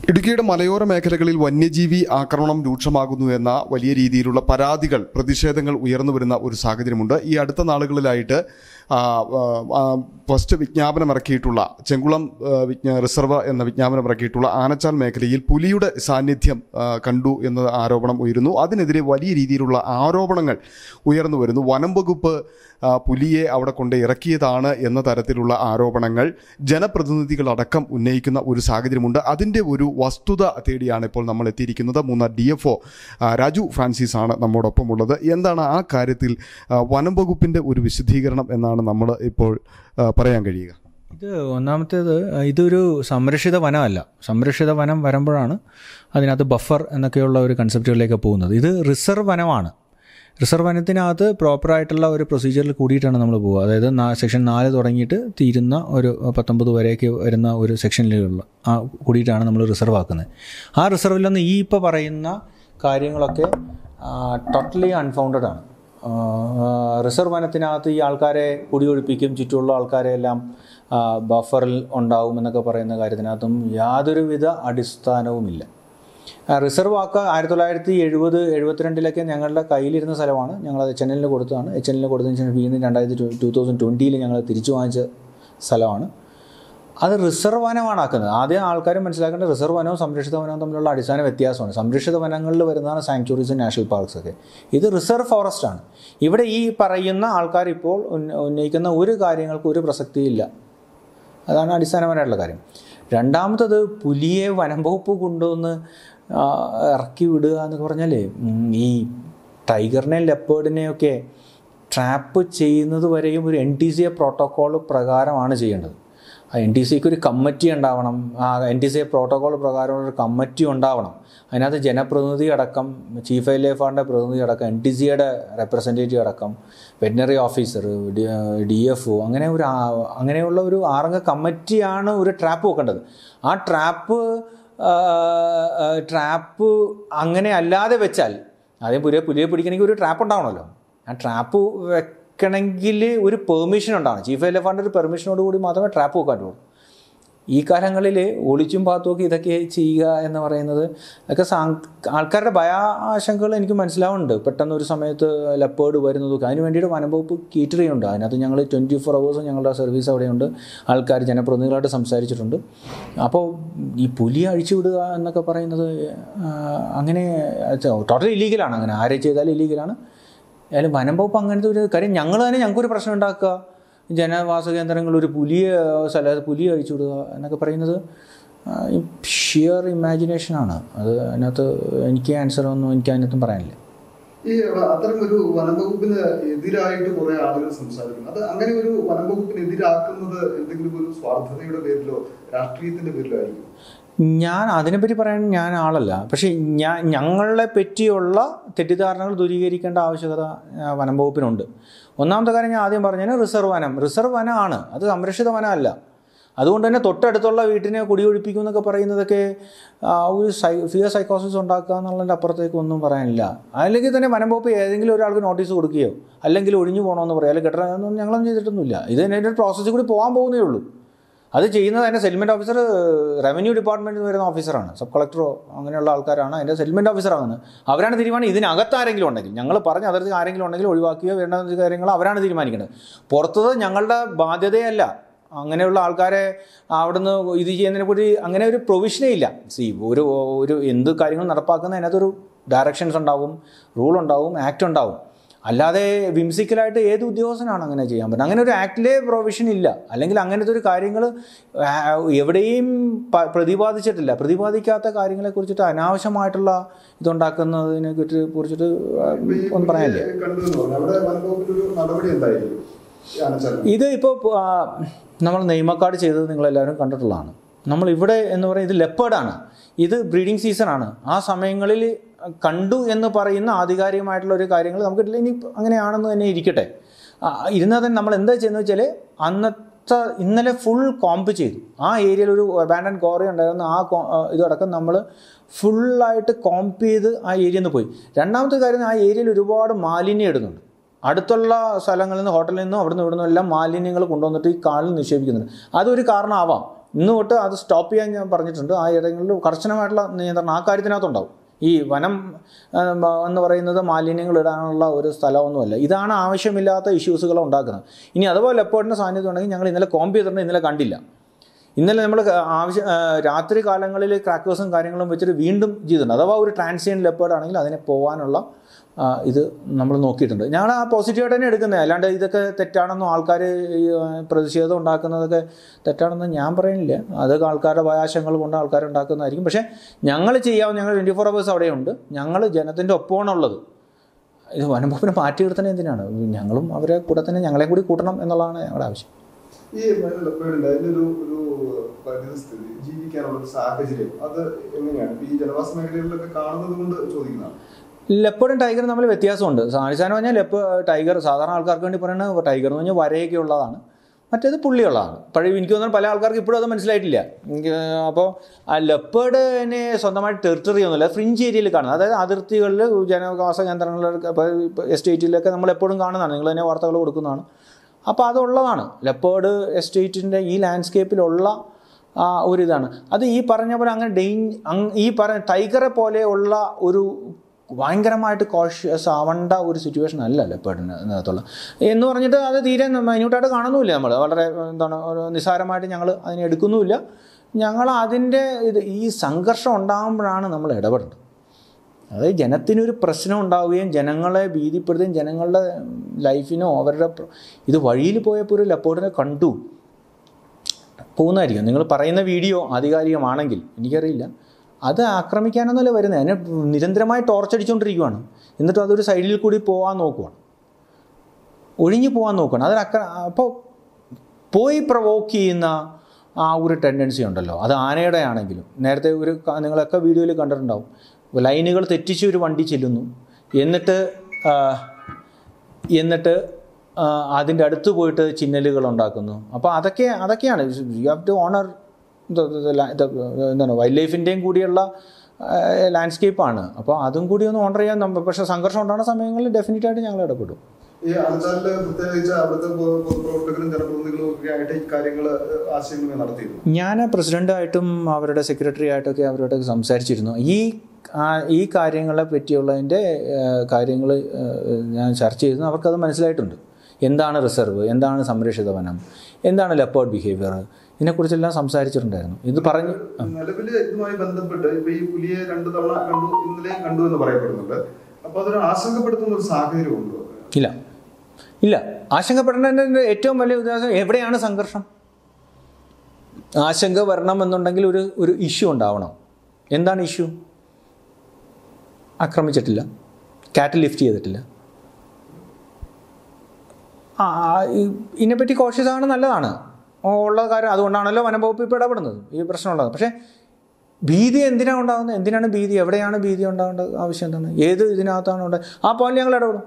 ഇടുക്കിയുടെ മലയോര മേഖലകളിൽ വന്യജീവി ആക്രമണം രൂക്ഷമാകുന്നു എന്ന വലിയ രീതിയിലുള്ള പരാതികൾ പ്രതിഷേധങ്ങൾ ഉയർന്നു വരുന്ന ഒരു സാഹചര്യമുണ്ട് ഈ അടുത്ത നാളുകളിലായിട്ട് ആ, ആ, ആ, ഫസ്റ്റ് വിജ്ഞാപനം ഇറക്കിയിട്ടുള്ള ചെങ്കുളം ആ, വിജ്ഞ റിസർവ് എന്ന വിജ്ഞാപനം ഇറക്കിയിട്ടുള്ള ആനച്ചാൽ മേഖലയിൽ പുലിയുടെ സാന്നിധ്യം ആ, കണ്ടു എന്ന ആരോപണം ഉയരുന്നു അതിനെതിരെ വലിയ രീതിയിലുള്ള ആരോപണങ്ങൾ ഉയർന്നു വരുന്നു വനം വകുപ്പ് ആ, പുലിയെ അവിടെ കൊണ്ട് ഇറക്കിയതാണ് എന്ന തരത്തിലുള്ള ആരോപണങ്ങൾ ജനപ്രതിനിധികളടക്കം ഉന്നയിക്കുന്ന ഒരു സാഹചര്യമുണ്ട് അതിൻ്റെ ഒരു വസ്തുത തേടിയാണ് ഇപ്പോൾ നമ്മൾ എത്തിയിരിക്കുന്നത് Munnar D F O Raju Francis ആണ് നമ്മോടൊപ്പം ഉള്ളത് എന്താണ് ആ കാര്യത്തിൽ ആ, വനം വകുപ്പിൻ്റെ ഒരു വിശദീകരണം എന്നാണ് നമ്മൾ ഇപ്പോൾ ആ, പറയാൻ കഴിയുക ഇത് ഒന്നാമത്തേത് ഇതൊരു സംരക്ഷിത വനമല്ല സംരക്ഷിത വനം വരുമ്പോഴാണ് അതിനകത്ത് ബഫർ എന്നൊക്കെയുള്ള ഒരു കൺസെപ്റ്റുകളിലേക്ക് പോകുന്നത് ഇത് റിസർവ് വനമാണ് റിസർവ് വനത്തിനകത്ത് പ്രോപ്പറായിട്ടുള്ള ഒരു പ്രൊസീജിയറിൽ കൂടിയിട്ടാണ് നമ്മൾ പോകുക അതായത് നാ- സെക്ഷൻ നാല് തുടങ്ങിയിട്ട് തീരുന്ന ഒരു പത്തൊമ്പത് വരെയൊക്കെ വരുന്ന ഒരു സെക്ഷനിലുള്ള ആ കൂടിയിട്ടാണ് നമ്മൾ റിസർവ് ആക്കുന്നത് ആ റിസർവിൽ നിന്ന് ഈ ഇപ്പോൾ പറയുന്ന കാര്യങ്ങളൊക്കെ ടോട്ടലി അൺഫൗണ്ടഡ് ആണ് ആ, റിസർവ് വനത്തിനകത്ത് ഈ ആൾക്കാരെ കുടിയൊഴിപ്പിക്കും ചുറ്റുമുള്ള ആൾക്കാരെ എല്ലാം ആ, ബഫറിൽ ഉണ്ടാവും എന്നൊക്കെ പറയുന്ന കാര്യത്തിനകത്തും യാതൊരുവിധ അടിസ്ഥാനവുമില്ല ആ, റിസർവ് വാക്ക് ആയിരത്തി തൊള്ളായിരത്തി എഴുപത് എഴുപത്തിരണ്ടിലൊക്കെ ഞങ്ങളുടെ കയ്യിലിരുന്ന സ്ഥലമാണ് ഞങ്ങളത് എച്ച് എൻ എല്ലിന് കൊടുത്തതാണ് എച്ച് എൻ എല്ലിന് കൊടുത്തതിന് ശേഷം വീണ്ടും രണ്ടായിരത്തി ടു തൗസൻഡ് ട്വൻറ്റിയിൽ ഞങ്ങൾ തിരിച്ചു വാങ്ങിച്ച സ്ഥലമാണ് അത് റിസർവ് വനമാണ് ആക്കുന്നത് ആദ്യം ആൾക്കാർ മനസ്സിലാക്കേണ്ട റിസർവ് വനവും സംരക്ഷിത വനവും തമ്മിലുള്ള അടിസ്ഥാന വ്യത്യാസമാണ് സംരക്ഷിത വനങ്ങളിൽ വരുന്നതാണ് സാങ്ച്വറീസും നാഷണൽ പാർക്സ് ഒക്കെ ഇത് റിസർവ് ഫോറസ്റ്റ് ആണ് ഇവിടെ ഈ പറയുന്ന ആൾക്കാർ ഇപ്പോൾ ഉന്ന- ഉന്നയിക്കുന്ന ഒരു കാര്യങ്ങൾക്കും ഒരു പ്രസക്തിയില്ല അതാണ് അടിസ്ഥാനപരമായിട്ടുള്ള കാര്യം രണ്ടാമത്തത് പുലിയെ വനം വകുപ്പ് കൊണ്ടുവന്ന് ആ, ഇറക്കി വിടുക എന്നൊക്കെ പറഞ്ഞാൽ ഈ ടൈഗറിനെയും ലെപ്പേർഡിനെയൊക്കെ ട്രാപ്പ് ചെയ്യുന്നത് വരെയും ഒരു N T C A protocol പ്രകാരമാണ് ചെയ്യേണ്ടത് ആ എൻ ടി സിക്ക് ഒരു കമ്മിറ്റി ഉണ്ടാവണം ആ N T C A protocol പ്രകാരം ഒരു കമ്മിറ്റി ഉണ്ടാവണം അതിനകത്ത് ജനപ്രതിനിധി അടക്കം ചീഫ് വൈൽഡ് ലൈഫ് ഫണ്ടിൻ്റെ പ്രതിനിധി അടക്കം എൻ ടി സിയുടെ റെപ്രസെൻറ്റേറ്റീവ് അടക്കം veterinary officer D F O അങ്ങനെ ഒരു ആ- അങ്ങനെയുള്ള ഒരു ആറംഗ കമ്മിറ്റിയാണ് ഒരു ട്രാപ്പ് വെക്കേണ്ടത് ആ ട്രാപ്പ് ട്രാപ്പ് അങ്ങനെ അല്ലാതെ വെച്ചാൽ ആദ്യം പുലിയെ പുലിയെ പിടിക്കണമെങ്കിൽ ഒരു ട്രാപ്പ് ഉണ്ടാവണമല്ലോ ആ ട്രാപ്പ് വെക്കണമെങ്കിൽ ഒരു പെർമിഷൻ ഉണ്ടാവണം ചീഫ് വൈൽഡ് ലൈഫ് ഫണ്ട് ഒരു പെർമിഷനോട് കൂടി മാത്രമേ ട്രാപ്പ് വെക്കാൻ പറ്റുള്ളൂ ഈ കാലങ്ങളിൽ ഒളിച്ചും പാത്തുമൊക്കെ ഇതൊക്കെ ചെയ്യുക എന്ന് പറയുന്നത് ഒക്കെ സാ- ആൾക്കാരുടെ ഭയാശങ്കകൾ എനിക്ക് മനസ്സിലാവുന്നുണ്ട് പെട്ടെന്ന് ഒരു സമയത്ത് ലെപ്പേർഡ് വരുന്നതൊക്കെ അതിന് വേണ്ടിയിട്ട് വനംവകുപ്പ് കീറ്റർ ചെയ്യുന്നുണ്ട് അതിനകത്ത് ഞങ്ങൾ ട്വൻറ്റി ഫോർ അവേഴ്സും ഞങ്ങളുടെ സർവീസ് അവിടെയുണ്ട് ആൾക്കാർ ജനപ്രതിനിധികളായിട്ട് സംസാരിച്ചിട്ടുണ്ട് അപ്പോൾ ഈ പുലി അഴിച്ചു വിടുക എന്നൊക്കെ പറയുന്നത് ആ, അങ്ങനെ ടോട്ടൽ ഇല്ലീഗലാണ് അങ്ങനെ ആരെ ചെയ്താലും ഇല്ലീഗലാണ് ഏതായാലും വനംവകുപ്പ് അങ്ങനത്തെ ഒരു കാര്യം ഞങ്ങൾ തന്നെ ഞങ്ങൾക്കൊരു പ്രശ്നം ഉണ്ടാക്കുക ജനവാസ കേന്ദ്രങ്ങളിൽ ഒരു പുലിയെ സ്ഥലത്ത് പുലി അഴിച്ചു വിടുക എന്നൊക്കെ പറയുന്നത് ഷിയർ ഇമാജിനേഷനാണ് അത് അതിനകത്ത് എനിക്ക് ആൻസർ ഒന്നും എനിക്ക് അതിനകത്തും പറയാനില്ല ഈ അത്തരം ഒരു വനംവകുപ്പിന് എതിരായിട്ട് കുറെ ആളുകൾ സംസാരിക്കുന്നു അത് അങ്ങനെ ഒരു വനംവകുപ്പിന് എതിരാക്കുന്നത് എന്തെങ്കിലും ഒരു സ്വാർത്ഥതയുടെ പേരിലോ രാഷ്ട്രീയത്തിന്റെ പേരിലോ ആയിരിക്കും ഞാൻ അതിനെപ്പറ്റി പറയാൻ ഞാൻ ആളല്ല പക്ഷേ ഞാൻ ഞങ്ങളെ പറ്റിയുള്ള തെറ്റിദ്ധാരണകൾ ദൂരീകരിക്കേണ്ട ആവശ്യകത ആ, വനം വകുപ്പിനുണ്ട് ഒന്നാമത്തെ കാര്യം ഞാൻ ആദ്യം പറഞ്ഞതിന് റിസർവ് വനം റിസർവ് വനമാണ് അത് സംരക്ഷിത വനമല്ല അതുകൊണ്ട് തന്നെ തൊട്ടടുത്തുള്ള വീട്ടിനെ കുടിയൊഴിപ്പിക്കും എന്നൊക്കെ പറയുന്നതൊക്കെ ആ, ഒരു സൈ ഫിയർ സൈക്കോസിസ് ഉണ്ടാക്കുക എന്നുള്ളതിൻ്റെ അപ്പുറത്തേക്ക് ഒന്നും പറയാനില്ല അല്ലെങ്കിൽ തന്നെ വനം വകുപ്പ് ഏതെങ്കിലും ഒരാൾക്ക് നോട്ടീസ് കൊടുക്കുകയോ അല്ലെങ്കിൽ ഒഴിഞ്ഞു പോകണമെന്ന് പറയുക അല്ലെങ്കിൽ കെട്ടണമെന്നൊന്നും ഞങ്ങളൊന്നും ചെയ്തിട്ടൊന്നുമില്ല ഇത് തന്നെ ഒരു പ്രോസസ്സിൽ കൂടി പോകാൻ പോകുന്നേ ഉള്ളൂ അത് ചെയ്യുന്നത് അതിൻ്റെ സെറ്റിൽമെൻറ്റ് ഓഫീസർ റവന്യൂ ഡിപ്പാർട്ട്മെൻറ്റിൽ നിന്ന് വരുന്ന ഓഫീസറാണ് സബ് കളക്ടറോ അങ്ങനെയുള്ള ആൾക്കാരാണ് അതിൻ്റെ സെറ്റിൽമെൻറ്റ് ഓഫീസറാകുന്നത് അവരാണ് തീരുമാനം ഇതിനകത്ത് ആരെങ്കിലും ഉണ്ടെങ്കിൽ ഞങ്ങൾ പറഞ്ഞ അതിർത്തി ആരെങ്കിലും ഉണ്ടെങ്കിൽ ഒഴിവാക്കുകയോ വേണ്ട കാര്യങ്ങൾ അവരാണ് തീരുമാനിക്കുന്നത് പുറത്തത് ഞങ്ങളുടെ ബാധ്യതയല്ല അങ്ങനെയുള്ള ആൾക്കാരെ അവിടുന്ന് ഇത് ചെയ്യുന്നതിനെ പറ്റി അങ്ങനെ ഒരു പ്രൊവിഷനേ ഇല്ല സി ഒരു ഒരു എന്ത് കാര്യങ്ങളും നടപ്പാക്കുന്ന അതിനകത്തൊരു ഡയറക്ഷൻസ് ഉണ്ടാവും റൂൾ ഉണ്ടാവും ആക്ട് ഉണ്ടാവും അല്ലാതെ വിംസിക്കലായിട്ട് ഏത് ഉദ്യോഗസ്ഥനാണ് അങ്ങനെ ചെയ്യാൻ പറ്റുന്നത് അങ്ങനെ ഒരു ആക്ടിലെ പ്രൊവിഷൻ ഇല്ല അല്ലെങ്കിൽ അങ്ങനത്തെ ഒരു കാര്യങ്ങൾ എവിടെയും പ- പ്രതിപാദിച്ചിട്ടില്ല പ്രതിപാദിക്കാത്ത കാര്യങ്ങളെ കുറിച്ചിട്ട് അനാവശ്യമായിട്ടുള്ള ഇതുണ്ടാക്കുന്നതിനെ കുറിച്ച് കുറിച്ചിട്ട് ഒന്നും പറയാനില്ല കണ്ടു എന്ന് പറഞ്ഞു അവിടെ വനംവകുപ്പിന്റെ ഒരു നടപടി എന്തായിരിക്കും ഈ ആനച്ചാലിന്? ഇത് ഇപ്പോൾ നമ്മൾ നെയ്മക്കാട് ചെയ്തത് നിങ്ങളെല്ലാവരും കണ്ടിട്ടുള്ളതാണ് നമ്മൾ ഇവിടെ എന്ന് പറയുന്നത് ഇത് ലെപ്പേർഡാണ് ഇത് ബ്രീഡിംഗ് സീസണാണ് ആ സമയങ്ങളിൽ കണ്ടു എന്ന് പറയുന്ന ആധികാരികമായിട്ടുള്ള ഒരു കാര്യങ്ങൾ നമുക്ക് ഇനി അങ്ങനെയാണെന്ന് തന്നെ ഇരിക്കട്ടെ ആ, ഇരുന്നാൽ തന്നെ നമ്മൾ എന്താ ചെയ്യുന്നത് വെച്ചാൽ അന്നത്തെ ഇന്നലെ ഫുൾ കോമ്പ് ചെയ്തു ആ ഏരിയയിൽ ഒരു അബാൻഡൻ കോറി ഉണ്ടായിരുന്നു ആ കോ- ആ, ഇതടക്കം നമ്മൾ ഫുള്ളായിട്ട് കോമ്പ് ചെയ്ത് ആ ഏരിയയിൽ നിന്ന് പോയി രണ്ടാമത്തെ കാര്യം ആ ഏരിയയിൽ ഒരുപാട് മാലിന്യം ഇടുന്നുണ്ട് അടുത്തുള്ള സ്ഥലങ്ങളിൽ നിന്ന് ഹോട്ടലിൽ നിന്നും അവിടെ നിന്ന് ഇവിടെ നിന്നും എല്ലാം മാലിന്യങ്ങൾ കൊണ്ടുവന്നിട്ട് ഈ കാലിൽ നിക്ഷേപിക്കുന്നുണ്ട് അതൊരു കാരണമാവാം ഇന്ന് തൊട്ട് അത് സ്റ്റോപ്പ് ചെയ്യാൻ ഞാൻ പറഞ്ഞിട്ടുണ്ട് ആ ഇടങ്ങളിൽ കർശനമായിട്ടുള്ള നിയന്ത്രണം ആ കാര്യത്തിനകത്തുണ്ടാവും ഈ വനം ആ, എന്ന് പറയുന്നത് മാലിന്യങ്ങൾ ഇടാനുള്ള ഒരു സ്ഥലമൊന്നുമല്ല ഇതാണ് ആവശ്യമില്ലാത്ത ഇഷ്യൂസുകൾ ഉണ്ടാക്കുന്നത് ഇനി അതുപോലെ ലെപ്പോർഡിൻ്റെ സാന്നിധ്യം ഉണ്ടെങ്കിൽ ഞങ്ങൾ ഇന്നലെ കോമ്പ് ചെയ്തിട്ടുണ്ട് ഇന്നലെ കണ്ടില്ല ഇന്നലെ നമ്മൾ ആവശ്യം ആ, രാത്രി കാലങ്ങളിൽ ക്രാക്കേഴ്സും കാര്യങ്ങളും വെച്ചിട്ട് വീണ്ടും ചെയ്തിട്ടുണ്ട് അഥവാ ഒരു ട്രാൻസിയൻ ലെപ്പേർഡ് ആണെങ്കിൽ അതിനെ പോകാനുള്ള ആ, ഇത് നമ്മൾ നോക്കിയിട്ടുണ്ട് ഞങ്ങൾ ആ പോസിറ്റീവായിട്ട് തന്നെ എടുക്കുന്നത് അല്ലാണ്ട് ഇതൊക്കെ തെറ്റാണെന്നോ ആൾക്കാർ പ്രതിഷേധം ഉണ്ടാക്കുന്നതൊക്കെ തെറ്റാണെന്ന് ഞാൻ പറയുന്നില്ല അതൊക്കെ ആൾക്കാരുടെ അവകാശങ്ങൾ കൊണ്ട് ആൾക്കാർ ഉണ്ടാക്കുന്നതായിരിക്കും പക്ഷേ ഞങ്ങൾ ചെയ്യാവുന്ന ഞങ്ങൾ ട്വൻറ്റി ഫോർ അവേഴ്സ് അവിടെയുണ്ട് ഞങ്ങൾ ജനത്തിൻ്റെ ഒപ്പമാണുള്ളത് ഇത് വനംവകുപ്പിനെ മാറ്റി നിർത്തുന്നത് എന്തിനാണ് ഞങ്ങളും അവരെ കൂടെ തന്നെ ഞങ്ങളെ കൂടി കൂട്ടണം എന്നുള്ളതാണ് ഞങ്ങളുടെ ആവശ്യം ഈ ലെപ്പേഡിന്റെ അതിന്റെ ഒരു ഒരു പരിസ്ഥിതി ജീവിക്കാനുള്ള ഒരു സാഹചര്യം അത് എങ്ങനെയാണ് ഇപ്പൊ ഈ ജനവാസ മേഖലകളിലൊക്കെ കാണുന്നത് കൊണ്ട് ചോദിക്കുന്നതാണ് ലെപ്പറും ടൈഗറും തമ്മിൽ വ്യത്യാസമുണ്ട് സാനിച്ചാൻ പറഞ്ഞാൽ ലെപ്പ് ടൈഗർ സാധാരണ ആൾക്കാർക്ക് വേണ്ടി പറയുന്നത് ടൈഗർ എന്ന് പറഞ്ഞാൽ വരയൊക്കെ ഉള്ളതാണ് മറ്റേത് പുള്ളിയുള്ളതാണ് പഴയ എനിക്ക് തോന്നുന്നു പല ആൾക്കാർക്ക് ഇപ്പോഴും അത് മനസ്സിലായിട്ടില്ല എനിക്ക് അപ്പോൾ ആ ലെപ്പേഡിനെ സ്വന്തമായിട്ട് ടെറിട്ടറി ഒന്നുമില്ല ഫ്രിഞ്ച് ഏരിയയിൽ കാണുന്നത് അതായത് അതിർത്തികളിൽ ജനവാസ കേന്ദ്രങ്ങളിലൊക്കെ ഇപ്പോൾ എസ്റ്റേറ്റിലൊക്കെ നമ്മൾ എപ്പോഴും കാണുന്നതാണ് നിങ്ങൾ തന്നെ വാർത്തകൾ കൊടുക്കുന്നതാണ് അപ്പോൾ അതുള്ളതാണ് ലെപ്പേർഡ് എസ്റ്റേറ്റിൻ്റെ ഈ ലാൻഡ്സ്കേപ്പിലുള്ള ആ, ഒരിതാണ് അത് ഈ പറഞ്ഞ പോലെ അങ്ങനെ ഡെയിൻ അങ് ഈ പറഞ്ഞ ടൈഗറെ പോലെയുള്ള ഒരു ഭയങ്കരമായിട്ട് കോഷ്യസ് ആവേണ്ട ഒരു സിറ്റുവേഷൻ അല്ല ലെപ്പേർഡിനകത്തുള്ള എന്ന് പറഞ്ഞിട്ട് അത് തീരെ മൈന്യൂട്ടായിട്ട് കാണുന്നുമില്ല നമ്മൾ വളരെ എന്താണ് ഒരു നിസ്സാരമായിട്ട് ഞങ്ങൾ അതിനെ എടുക്കുന്നുമില്ല ഞങ്ങൾ അതിൻ്റെ ഇത് ഈ സംഘർഷം ഉണ്ടാകുമ്പോഴാണ് നമ്മൾ ഇടപെടേണ്ടത് അതായത് ജനത്തിനൊരു പ്രശ്നം ഉണ്ടാവുകയും ജനങ്ങളെ ഭീതിപ്പെടുത്തുകയും ജനങ്ങളുടെ ലൈഫിനോ അവരുടെ പ്ര- ഇത് വഴിയിൽ പോയപ്പോൾ ഒരു ലെപ്പോർഡിനെ കണ്ടു പോകുന്നതായിരിക്കും നിങ്ങൾ പറയുന്ന വീഡിയോ ആധികാരികമാണെങ്കിൽ എനിക്കറിയില്ല അത് ആക്രമിക്കാനൊന്നുമല്ല വരുന്നത് അതിനെ നിരന്തരമായി ടോർച്ച് അടിച്ചുകൊണ്ടിരിക്കുവാണ് എന്നിട്ട് അതൊരു സൈഡിൽ കൂടി പോകാൻ നോക്കുവാണ് ഒഴിഞ്ഞു പോകാൻ നോക്കുകയാണ് അതിന് അക്ര അപ്പോൾ പോയി പ്രവോക്ക് ചെയ്യുന്ന ആ ഒരു ടെൻഡൻസി ഉണ്ടല്ലോ അത് ആനയുടെ ആണെങ്കിലും നേരത്തെ ഒരു ക- നിങ്ങളൊക്കെ വീഡിയോയിൽ കണ്ടിട്ടുണ്ടാവും ലൈനുകൾ തെറ്റിച്ച് ഒരു വണ്ടി ചെല്ലുന്നു എന്നിട്ട് ആ, എന്നിട്ട് ആ, അതിൻ്റെ അടുത്ത് പോയിട്ട് ചിഹ്നലുകൾ ഉണ്ടാക്കുന്നു അപ്പോൾ അതൊക്കെ അതൊക്കെയാണ് യു ഹാവ് ടു ഓണർ എന്താണ് വൈൽഡ് ലൈഫിൻ്റെയും കൂടിയുള്ള ലാൻഡ്സ്കേപ്പാണ് അപ്പോൾ അതും കൂടി ഒന്ന് ഓണർ ചെയ്യാൻ നമ്മൾ പക്ഷേ സംഘർഷം ഉണ്ടാകുന്ന സമയങ്ങളിൽ ഡെഫിനറ്റ് ആയിട്ട് ഞങ്ങൾ ഇടപെടും ഈ അണച്ചാലില് പ്രത്യേകിച്ച് അവിടുത്തെ പൊ- പൊതുപ്രവർത്തകരും ജനപ്രതിനിധികളും ഒക്കെ ആയിട്ട് ഈ കാര്യങ്ങൾ ആശയങ്ങൾ നടത്തിയിരുന്നു ഞാൻ പ്രസിഡൻ്റായിട്ടും അവരുടെ സെക്രട്ടറി ആയിട്ടൊക്കെ അവരോട് സംസാരിച്ചിരുന്നു ഈ ആ- ഈ കാര്യങ്ങളെ പറ്റിയുള്ളതിൻ്റെ കാര്യങ്ങൾ ഞാൻ ചർച്ച ചെയ്തു അവർക്കത് മനസ്സിലായിട്ടുണ്ട് എന്താണ് റിസർവ് എന്താണ് സംരക്ഷിത വനം എന്താണ് ലെപ്പേർഡ് ബിഹേവിയർ ഇതിനെക്കുറിച്ചെല്ലാം സംസാരിച്ചിട്ടുണ്ടായിരുന്നു ഇത് പറഞ്ഞ് നിലവില് ഇതുമായി ബന്ധപ്പെട്ട് ഇപ്പൊ ഈ പുലിയെ രണ്ടു തവണ കണ്ടു ഇന്നലെയും കണ്ടു എന്ന് പറയപ്പെടുന്നുണ്ട് അപ്പൊ അതൊരു ആശങ്കപ്പെടുത്തുന്ന ഒരു സാഹചര്യം ഉണ്ടോ ഇല്ല ഇല്ല ആശങ്കപ്പെടേണ്ടതിൻ്റെ ഏറ്റവും വലിയ ഉദ്ദേശം എവിടെയാണ് സംഘർഷം ആശങ്ക വരണം എന്നുണ്ടെങ്കിൽ ഒരു ഒരു ഇഷ്യൂ ഉണ്ടാവണം എന്താണ് ഇഷ്യൂ ആക്രമിച്ചിട്ടില്ല കാറ്റ് ലിഫ്റ്റ് ചെയ്തിട്ടില്ല ആ ആ, ഈ- ഇതിനെപ്പറ്റി കോഷ്യസ് ആണ് നല്ലതാണ് ഉള്ള കാര്യം അതുകൊണ്ടാണല്ലോ വനം വകുപ്പ് ഇപ്പോൾ ഇടപെടുന്നത് ഈ പ്രശ്നമുള്ളത് പക്ഷേ ഭീതി എന്തിനാണ് ഉണ്ടാകുന്നത് എന്തിനാണ് ഭീതി എവിടെയാണ് ഭീതി ഉണ്ടാകേണ്ട ആവശ്യം എന്താണ് ഏത് ഇതിനകത്താണ് ഉണ്ടാകുന്നത് ആ പോയിന്റ് ഞങ്ങൾ ഇടപെടും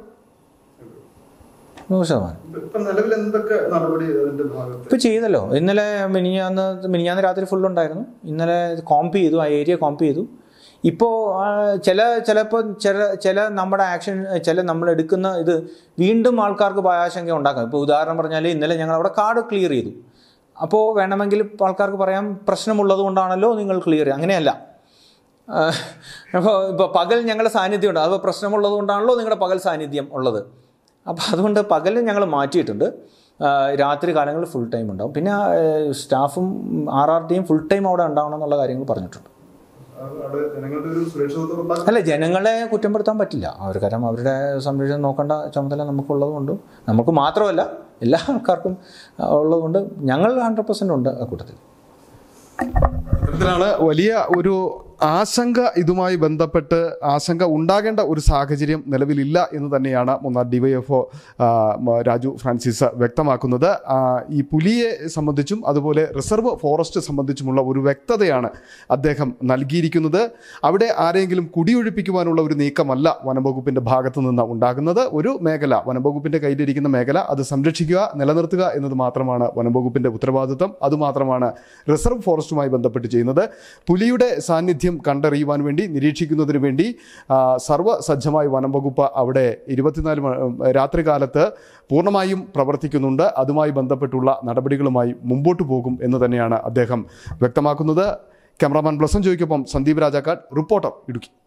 നൂറ് ശതമാനം ഇപ്പൊ- ഇപ്പൊ നിലവിൽ എന്തൊക്കെ നടപടി അതിന്റെ ഭാഗത്ത് ഇപ്പോൾ ചെയ്തല്ലോ ഇന്നലെ മിനിഞ്ഞാന്ന് മിനിഞ്ഞാന്ന് രാത്രി ഫുൾ ഉണ്ടായിരുന്നു ഇന്നലെ കോമ്പ് ചെയ്തു ആ ഏരിയ കോമ്പ് ചെയ്തു ഇപ്പോൾ ചില ചിലപ്പോൾ ചില ചില നമ്മുടെ ആക്ഷൻ ചില നമ്മൾ എടുക്കുന്ന ഇത് വീണ്ടും ആൾക്കാർക്ക് ഭയാശങ്ക ഉണ്ടാക്കാം ഇപ്പോൾ ഉദാഹരണം പറഞ്ഞാൽ ഇന്നലെ ഞങ്ങൾ അവിടെ കാട് ക്ലിയർ ചെയ്തു അപ്പോൾ വേണമെങ്കിൽ ആൾക്കാർക്ക് പറയാം പ്രശ്നമുള്ളത് കൊണ്ടാണല്ലോ നിങ്ങൾ ക്ലിയർ ചെയ്യുക അങ്ങനെയല്ല അപ്പോൾ ഇപ്പോൾ പകൽ ഞങ്ങളുടെ സാന്നിധ്യം ഉണ്ട് അത് പ്രശ്നമുള്ളത് കൊണ്ടാണല്ലോ നിങ്ങളുടെ പകൽ സാന്നിധ്യം ഉള്ളത് അപ്പോൾ അതുകൊണ്ട് പകൽ ഞങ്ങൾ മാറ്റിയിട്ടുണ്ട് ആ, രാത്രി കാലങ്ങളിൽ ഫുൾ ടൈം ഉണ്ടാവും പിന്നെ ആ, സ്റ്റാഫും ആർ ആർ ടിയും ഫുൾ ടൈം അവിടെ ഉണ്ടാവണം എന്നുള്ള കാര്യങ്ങൾ പറഞ്ഞിട്ടുണ്ട് അവിടെ ജനങ്ങളുടെ ഒരു സുരക്ഷിതത്വം ഉറപ്പാക്കാൻ അല്ല ജനങ്ങളെ കുറ്റപ്പെടുത്താൻ പറ്റില്ല അവർ കാരണം അവരുടെ സംരക്ഷണം നോക്കേണ്ട ചുമതല നമുക്കുള്ളതുകൊണ്ട് നമുക്ക് മാത്രമല്ല എല്ലാ ആൾക്കാർക്കും ആ, ഉള്ളതുകൊണ്ട് ഞങ്ങൾ ഹൺഡ്രഡ് പെർസെൻ്റ് ഉണ്ട് ആ കൂട്ടത്തിൽ ഇത്തരത്തിലാണ് വലിയ ഒരു ആശങ്ക ഇതുമായി ബന്ധപ്പെട്ട് ആശങ്ക ഉണ്ടാകേണ്ട ഒരു സാഹചര്യം നിലവിലില്ല എന്ന് തന്നെയാണ് മൂന്നാർ ഡിവൈഎഫ്ഒ രാജു ഫ്രാൻസിസ് വ്യക്തമാക്കുന്നത് ആ, ഈ പുലിയെ സംബന്ധിച്ചും അതുപോലെ റിസർവ് ഫോറസ്റ്റ് സംബന്ധിച്ചുമുള്ള ഒരു വ്യക്തതയാണ് അദ്ദേഹം നൽകിയിരിക്കുന്നത് അവിടെ ആരെങ്കിലും കുടിയൊഴിപ്പിക്കുവാനുള്ള ഒരു നീക്കമല്ല വനംവകുപ്പിന്റെ ഭാഗത്തു നിന്ന് ഉണ്ടാകുന്നത് ഒരു മേഖല വനംവകുപ്പിന്റെ കയ്യിലിരിക്കുന്ന മേഖല അത് സംരക്ഷിക്കുക നിലനിർത്തുക എന്നത് മാത്രമാണ് വനംവകുപ്പിന്റെ ഉത്തരവാദിത്വം അതുമാത്രമാണ് റിസർവ് ഫോറസ്റ്റുമായി ബന്ധപ്പെട്ട് ചെയ്യുന്നത് പുലിയുടെ സാന്നിധ്യം സാന്നിധ്യം കണ്ടറിയുവാൻ വേണ്ടി നിരീക്ഷിക്കുന്നതിന് വേണ്ടി ആ, സർവ്വസജ്ജമായി വനം വകുപ്പ് അവിടെ ഇരുപത്തിനാല് മ- രാത്രികാലത്ത് പൂർണ്ണമായും പ്രവർത്തിക്കുന്നുണ്ട് അതുമായി ബന്ധപ്പെട്ടുള്ള നടപടികളുമായി മുമ്പോട്ട് പോകും എന്ന് തന്നെയാണ് അദ്ദേഹം വ്യക്തമാക്കുന്നത് ക്യാമറാമാൻ ബ്ലസം ജോയ്ക്കൊപ്പം സന്ദീപ് രാജാക്കാട് റിപ്പോർട്ടർ ഇടുക്കി